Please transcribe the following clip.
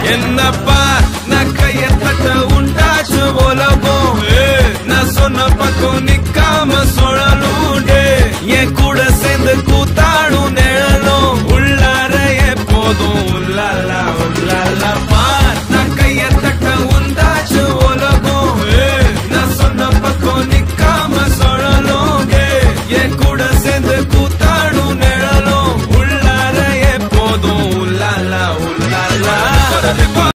என்னப்பா நான் கைய தட்ட உண்டாச்சு உலகம் ஏ, நான் சொன்ன பக்கம் நிக்காம சொல்